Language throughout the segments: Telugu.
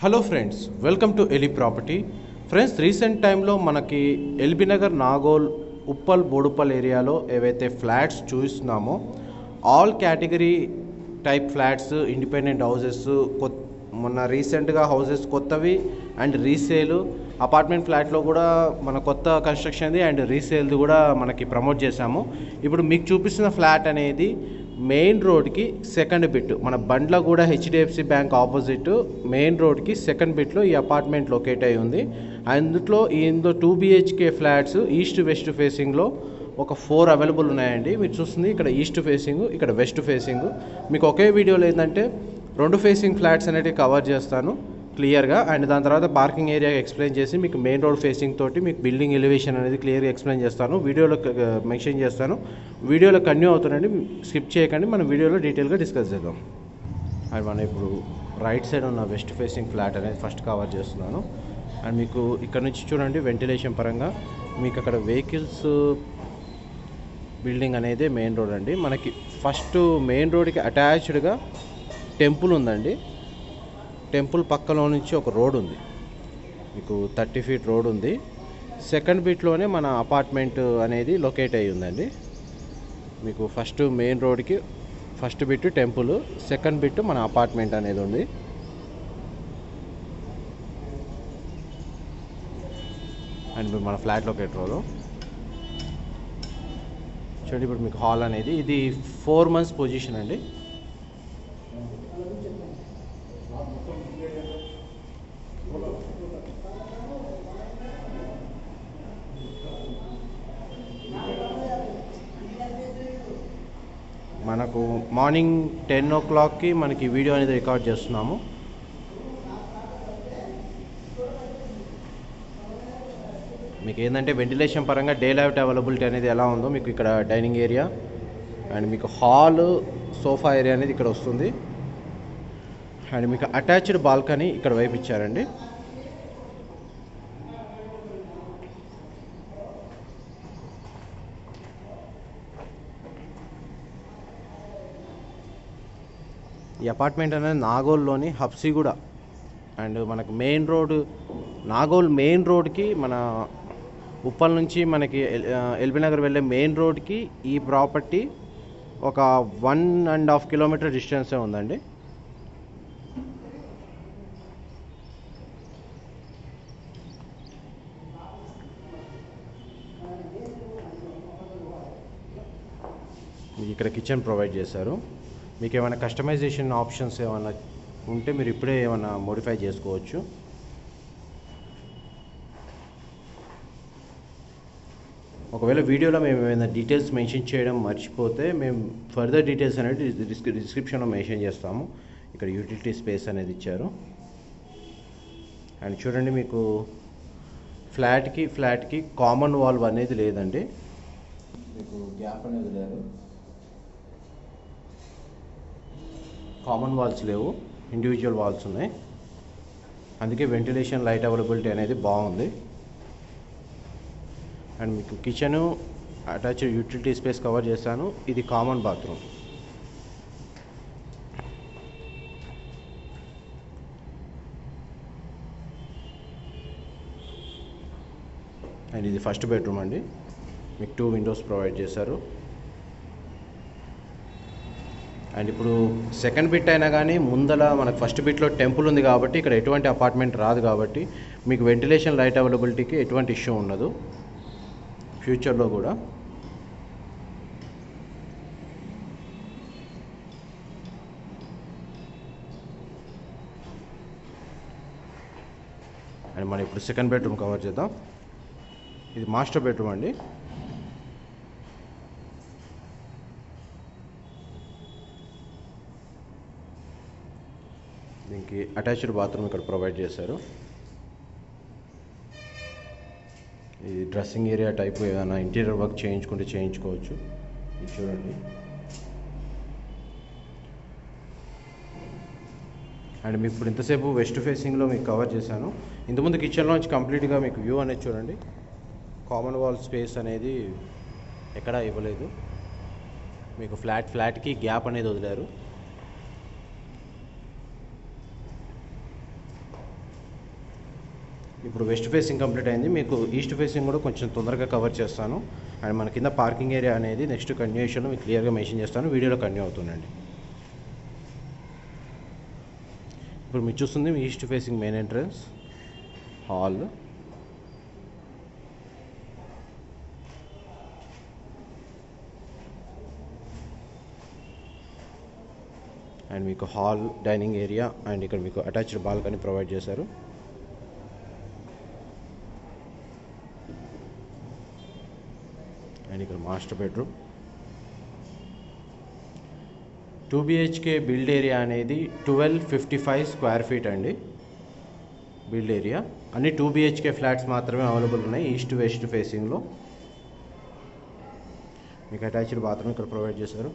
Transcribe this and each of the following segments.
hello friends welcome to Eli property friends recent టైంలో మనకి ఎల్బీ నగర్ నాగోల్ ఉప్పల్ బోడుప్పల్ ఏరియాలో ఏవైతే ఫ్లాట్స్ చూస్తున్నామో all category type flats independent houses కొత్త మొన్న రీసెంట్గా హౌసెస్ కొత్తవి అండ్ రీసేల్ అపార్ట్మెంట్ ఫ్లాట్లో కూడా మన కొత్త కన్స్ట్రక్షన్ది అండ్ రీసేల్ది కూడా మనకి ప్రమోట్ చేశాము ఇప్పుడు మీకు చూపిస్తున్న ఫ్లాట్ అనేది మెయిన్ రోడ్కి సెకండ్ బిట్ మన బండ్ల కూడా హెచ్డిఎఫ్సి బ్యాంక్ ఆపోజిట్ మెయిన్ రోడ్కి సెకండ్ బిట్లో ఈ అపార్ట్మెంట్ లొకేట్ అయి ఉంది అందులో ఇందులో two BHK flats east west ఫేసింగ్లో ఒక ఫోర్ అవైలబుల్ ఉన్నాయండి మీరు చూస్తుంది ఇక్కడ ఈస్ట్ ఫేసింగ్ ఇక్కడ వెస్ట్ ఫేసింగ్ మీకు ఒకే వీడియోలో ఏంటంటే రెండు ఫేసింగ్ ఫ్లాట్స్ అనేవి కవర్ చేస్తాను క్లియర్గా అండ్ దాని తర్వాత పార్కింగ్ ఏరియా ఎక్స్ప్లెయిన్ చేసి మీకు మెయిన్ రోడ్ ఫేసింగ్ తోటి మీకు బిల్డింగ్ ఎలివేషన్ అనేది క్లియర్గా ఎక్స్ప్లెయిన్ చేస్తాను వీడియోలో మెన్షన్ చేస్తాను వీడియోలో కన్యూ అవుతుందండి స్కిప్ చేయకండి మనం వీడియోలో డీటెయిల్గా డిస్కస్ చేద్దాం అండ్ మనం ఇప్పుడు రైట్ సైడ్ ఉన్న వెస్ట్ ఫేసింగ్ ఫ్లాట్ అనేది ఫస్ట్ కవర్ చేస్తున్నాను అండ్ మీకు ఇక్కడ నుంచి చూడండి వెంటిలేషన్ పరంగా మీకు అక్కడ వెహికల్స్ బిల్డింగ్ అనేది మెయిన్ రోడ్ అండి మనకి ఫస్ట్ మెయిన్ రోడ్కి అటాచ్డ్గా టెంపుల్ ఉందండి టెంపుల్ పక్కలో నుంచి ఒక రోడ్ ఉంది మీకు థర్టీ ఫీట్ రోడ్ ఉంది సెకండ్ బిట్లోనే మన అపార్ట్మెంట్ అనేది లొకేట్ అయి ఉందండి మీకు ఫస్ట్ మెయిన్ రోడ్కి first bit temple second bit మన అపార్ట్మెంట్ అనేది ఉంది అండ్ ఇప్పుడు మన ఫ్లాట్ లొకేట్ రోలో చూడండి ఇప్పుడు మీకు హాల్ అనేది ఇది ఫోర్ మంత్స్ పొజిషన్ అండి మనకు మార్నింగ్ టెన్ ఓ క్లాక్కి మనకి వీడియో అనేది రికార్డ్ చేస్తున్నాము మీకు ఏంటంటే వెంటిలేషన్ పరంగా డే లైట్ అవైలబిలిటీ అనేది ఎలా ఉందో మీకు ఇక్కడ డైనింగ్ ఏరియా అండ్ మీకు హాల్ సోఫా ఏరియా అనేది ఇక్కడ వస్తుంది అండ్ మీకు అటాచ్డ్ బాల్కనీ ఇక్కడ వైపు ఇచ్చారండి ఈ అపార్ట్మెంట్ అనేది నాగోల్లోని హబ్సిగూడ అండ్ మనకు మెయిన్ రోడ్ నాగోల్ మెయిన్ రోడ్కి మన ఉప్పల్ నుంచి మనకి ఎల్- ఆ, ఎల్బీ నగర్ వెళ్ళే మెయిన్ రోడ్కి ఈ ప్రాపర్టీ ఒక వన్ అండ్ హాఫ్ కిలోమీటర్ డిస్టెన్సే ఉందండి మీకు ఇక్కడ కిచెన్ ప్రొవైడ్ చేశారు మీకు ఏమైనా కస్టమైజేషన్ ఆప్షన్స్ ఏమైనా ఉంటే మీరు ఇప్పుడే ఏమైనా మోడిఫై చేసుకోవచ్చు ఒకవేళ వీడియోలో మేము ఏమైనా డీటెయిల్స్ మెన్షన్ చేయడం మర్చిపోతే మేము ఫర్దర్ డీటెయిల్స్ అనేది డిస్క్రి డిస్క్రిప్షన్లో మెన్షన్ చేస్తాము ఇక్కడ యూటిలిటీ స్పేస్ అనేది ఇచ్చారు అండ్ చూడండి మీకు ఫ్లాట్కి ఫ్లాట్కి కామన్ వాల్వ్ అనేది లేదండి మీకు గ్యాప్ అనేది లేదు కామన్ వాల్స్ లేవు ఇండివిజువల్ వాల్స్ ఉన్నాయి అందుకే వెంటిలేషన్ లైట్ అవైలబిలిటీ అనేది బాగుంది అండ్ మీకు kitchen attached utility space cover చేశాను ఇది కామన్ బాత్రూమ్ అండ్ ఇది ఫస్ట్ బెడ్రూమ్ అండి మీకు టూ విండోస్ ప్రొవైడ్ చేశారు అండ్ ఇప్పుడు సెకండ్ బిట్ అయినా కానీ ముందల మనకు ఫస్ట్ బిట్లో టెంపుల్ ఉంది కాబట్టి ఇక్కడ ఎటువంటి అపార్ట్మెంట్ రాదు కాబట్టి మీకు వెంటిలేషన్ లైట్ అవైలబిలిటీకి ఎటువంటి ఇష్యూ ఉండదు ఫ్యూచర్లో కూడా అండ్ మనం ఇప్పుడు సెకండ్ బెడ్రూమ్ కవర్ చేద్దాం ఇది మాస్టర్ బెడ్రూమ్ అండి దీనికి అటాచ్డ్ బాత్రూమ్ ఇక్కడ ప్రొవైడ్ చేశారు ఇది డ్రెస్సింగ్ ఏరియా టైప్ ఏదైనా ఇంటీరియర్ వర్క్ చేయించుకుంటే చేయించుకోవచ్చు ఇది చూడండి అండ్ మీకు ఇప్పుడు ఇంతసేపు వెస్ట్ ఫేసింగ్లో మీకు కవర్ చేశాను ఇంతకుముందు కిచెన్లో నుంచి కంప్లీట్గా మీకు వ్యూ అనేది చూడండి కామన్ వాల్ స్పేస్ అనేది ఎక్కడా ఇవ్వలేదు మీకు ఫ్లాట్ ఫ్లాట్కి గ్యాప్ అనేది వదిలారు ఇప్పుడు వెస్ట్ ఫేసింగ్ కంప్లీట్ అయింది మీకు ఈస్ట్ ఫేసింగ్ కూడా కొంచెం తొందరగా కవర్ చేస్తాను అండ్ మన కింద పార్కింగ్ ఏరియా అనేది నెక్స్ట్ కంటిన్యూషన్లో మీకు క్లియర్గా మెన్షన్ చేస్తాను వీడియోలో కంటిన్యూ అవుతుందండి ఇప్పుడు మీరు చూస్తుంది మీ east facing main entrance hall and మీకు హాల్ డైనింగ్ ఏరియా అండ్ ఇక్కడ మీకు అటాచ్డ్ బాల్కనీ ప్రొవైడ్ చేశారు అండ్ ఇక్కడ master bedroom two BHK build area అనేది twelve fifty five square feet అండి బిల్డ్ ఏరియా అన్ని టూ బిహెచ్కే ఫ్లాట్స్ మాత్రమే అవైలబుల్ ఉన్నాయి ఈస్ట్ వెస్ట్ ఫేసింగ్లో మీకు అటాచ్డ్ బాత్రూమ్ ఇక్కడ ప్రొవైడ్ చేశారు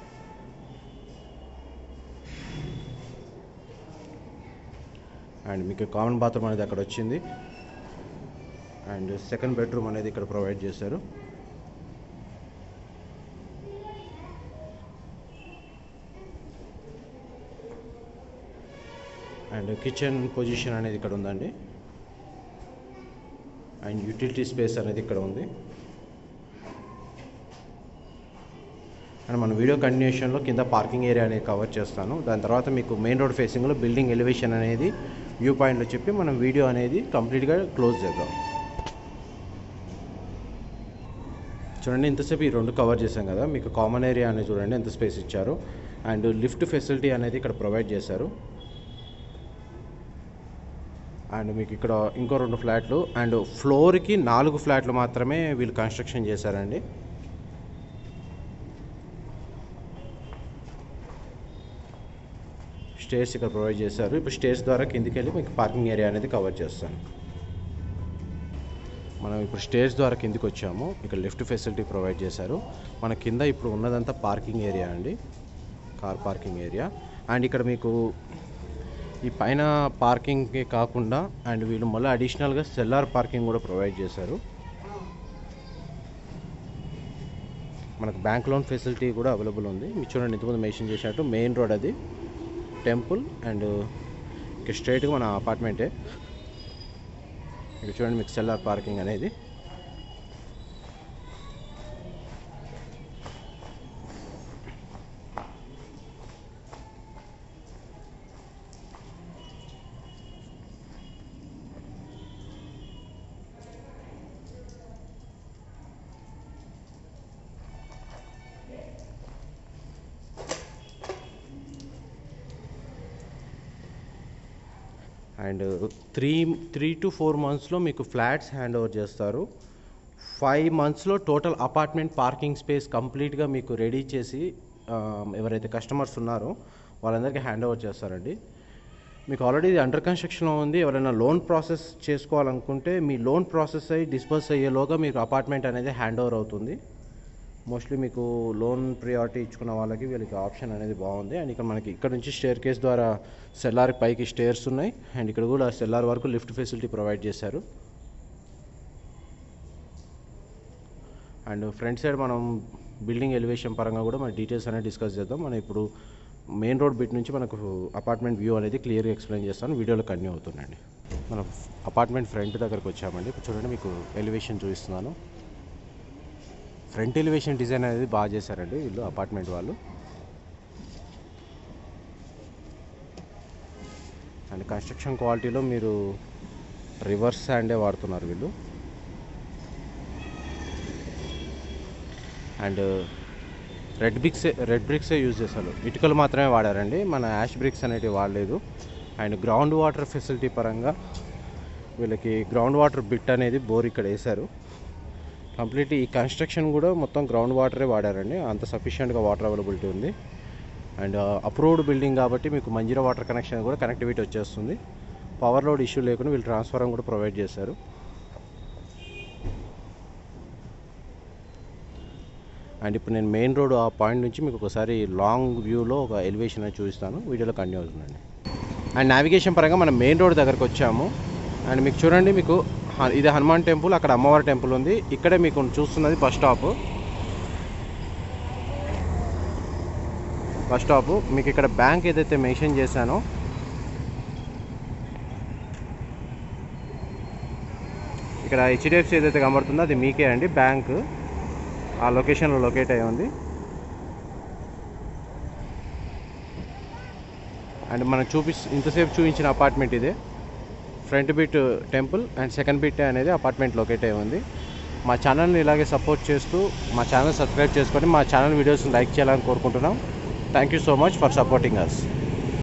అండ్ మీకు కామన్ బాత్రూమ్ అనేది అక్కడ వచ్చింది అండ్ సెకండ్ బెడ్రూమ్ అనేది ఇక్కడ ప్రొవైడ్ చేశారు అండ్ కిచెన్ పొజిషన్ అనేది ఇక్కడ ఉందండి అండ్ యూటిలిటీ స్పేస్ అనేది ఇక్కడ ఉంది అండ్ మన వీడియో కంటిన్యూషన్లో కింద పార్కింగ్ ఏరియా అనేది కవర్ చేస్తాను దాని తర్వాత మీకు మెయిన్ రోడ్ ఫేసింగ్లో బిల్డింగ్ ఎలివేషన్ అనేది వ్యూ పాయింట్లో చెప్పి మనం వీడియో అనేది కంప్లీట్గా క్లోజ్ చేద్దాం చూడండి ఇంతసేపు ఈ రెండు కవర్ చేశాం కదా మీకు కామన్ ఏరియా అనేది చూడండి ఎంత స్పేస్ ఇచ్చారు అండ్ లిఫ్ట్ ఫెసిలిటీ అనేది ఇక్కడ ప్రొవైడ్ చేశారు అండ్ మీకు ఇక్కడ ఇంకో రెండు ఫ్లాట్లు అండ్ ఫ్లోర్కి నాలుగు ఫ్లాట్లు మాత్రమే వీళ్ళు కన్స్ట్రక్షన్ చేశారండి స్టేర్స్ ఇక్కడ ప్రొవైడ్ చేశారు ఇప్పుడు స్టేర్స్ ద్వారా కిందికి వెళ్ళి మీకు పార్కింగ్ ఏరియా అనేది కవర్ చేస్తాను మనం ఇప్పుడు స్టేజ్ ద్వారా కిందికి వచ్చాము ఇక్కడ లిఫ్ట్ ఫెసిలిటీ ప్రొవైడ్ చేశారు మన కింద ఇప్పుడు ఉన్నదంతా పార్కింగ్ ఏరియా అండి కార్ పార్కింగ్ ఏరియా అండ్ ఇక్కడ మీకు ఈ పైన పార్కింగ్కి కాకుండా అండ్ వీళ్ళు మళ్ళీ అడిషనల్గా సెల్లార్ పార్కింగ్ కూడా ప్రొవైడ్ చేశారు మనకు బ్యాంక్ లోన్ ఫెసిలిటీ కూడా అవైలబుల్ ఉంది మీరు చూడండి ఇంతకుముందు మెన్షన్ చేసినట్టు మెయిన్ రోడ్ అది టెంపుల్ అండ్ ఇక స్ట్రైట్గా మన అపార్ట్మెంటే ఇక్కడ చూడండి మీకు సెల్లార్ పార్కింగ్ అనేది and three three to four మంత్స్లో మీకు ఫ్లాట్స్ హ్యాండ్ ఓవర్ చేస్తారు ఫైవ్ మంత్స్లో టోటల్ అపార్ట్మెంట్ పార్కింగ్ స్పేస్ కంప్లీట్గా మీకు రెడీ చేసి ఆ, ఎవరైతే కస్టమర్స్ ఉన్నారో వాళ్ళందరికీ హ్యాండ్ ఓవర్ చేస్తారండి మీకు ఆల్రెడీ ఇది అండర్ కన్స్ట్రక్షన్లో ఉంది ఎవరైనా లోన్ ప్రాసెస్ చేసుకోవాలనుకుంటే మీ లోన్ ప్రాసెస్ అయ్యి డిస్పర్స్ అయ్యేలోగా మీకు అపార్ట్మెంట్ అనేది హ్యాండ్ ఓవర్ అవుతుంది మోస్ట్లీ మీకు లోన్ ప్రియారిటీ ఇచ్చుకున్న వాళ్ళకి వీళ్ళకి ఆప్షన్ అనేది బాగుంది అండ్ ఇక్కడ మనకి ఇక్కడ నుంచి స్టేర్ కేస్ ద్వారా సెల్లార్ పైకి స్టేర్స్ ఉన్నాయి అండ్ ఇక్కడ కూడా సెల్లార్ వరకు లిఫ్ట్ ఫెసిలిటీ ప్రొవైడ్ చేశారు అండ్ ఫ్రంట్ సైడ్ మనం బిల్డింగ్ ఎలివేషన్ పరంగా కూడా మన డీటెయిల్స్ అనేది డిస్కస్ చేద్దాం మనం ఇప్పుడు మెయిన్ రోడ్ బిట్ నుంచి మనకు అపార్ట్మెంట్ వ్యూ అనేది క్లియర్గా ఎక్స్ప్లెయిన్ చేస్తాను వీడియోలో కంటిన్యూ అవుతుందండి మనం అపార్ట్మెంట్ ఫ్రంట్ దగ్గరకు వచ్చామండి ఇప్పుడు చూడండి మీకు ఎలివేషన్ చూపిస్తున్నాను ఫ్రంట్ ఎలివేషన్ డిజైన్ అనేది బాగా చేశారండి వీళ్ళు అపార్ట్మెంట్ వాళ్ళు అండ్ కన్స్ట్రక్షన్ క్వాలిటీలో మీరు రివర్స్ హ్యాండే వాడుతున్నారు వీళ్ళు అండ్ రెడ్ బ్రిక్స్ రెడ్ బ్రిక్సే యూజ్ చేశారు ఇటుకలు మాత్రమే వాడారండి మన యాష్ బ్రిక్స్ అనేటివి వాడలేదు అండ్ గ్రౌండ్ వాటర్ ఫెసిలిటీ పరంగా వీళ్ళకి గ్రౌండ్ వాటర్ బిట్ అనేది బోర్ ఇక్కడ వేశారు కంప్లీట్ ఈ కన్స్ట్రక్షన్ కూడా మొత్తం గ్రౌండ్ వాటరే వాడారండి అంత సఫిషియెంట్గా వాటర్ అవైలబిలిటీ ఉంది అండ్ అప్రూవ్డ్ బిల్డింగ్ కాబట్టి మీకు మంజీరా వాటర్ కనెక్షన్ కూడా కనెక్టివిటీ వచ్చేస్తుంది పవర్ లోడ్ ఇష్యూ లేకుండా వీళ్ళు ట్రాన్స్ఫారం కూడా ప్రొవైడ్ చేశారు అండ్ ఇప్పుడు నేను మెయిన్ రోడ్ ఆ పాయింట్ నుంచి మీకు ఒకసారి లాంగ్ వ్యూలో ఒక ఎలివేషన్ అనేది చూపిస్తాను వీడియోలో కంటిన్యూ అవుతుందండి అండ్ నావిగేషన్ పరంగా మనం మెయిన్ రోడ్ దగ్గరకు వచ్చాము అండ్ మీకు చూడండి మీకు హ- ఇది హనుమాన్ టెంపుల్ అక్కడ అమ్మవారి టెంపుల్ ఉంది ఇక్కడే మీకు చూస్తున్నది బస్ స్టాప్ బస్ స్టాప్ మీకు ఇక్కడ బ్యాంక్ ఏదైతే మెన్షన్ చేశానో ఇక్కడ హెచ్డిఎఫ్సి ఏదైతే కనబడుతుందో అది మీకే అండి బ్యాంక్ ఆ లొకేషన్లో లొకేట్ అయి ఉంది అండ్ మనం చూపి ఇంతసేపు చూపించిన అపార్ట్మెంట్ ఇదే front bit temple and second bit అనేది అపార్ట్మెంట్ లొకేట్ అయి ఉంది మా ఛానల్ని ఇలాగే సపోర్ట్ చేస్తూ మా ఛానల్ సబ్స్క్రైబ్ చేసుకొని మా ఛానల్ వీడియోస్ని లైక్ చేయాలని కోరుకుంటున్నాం thank you so much for supporting us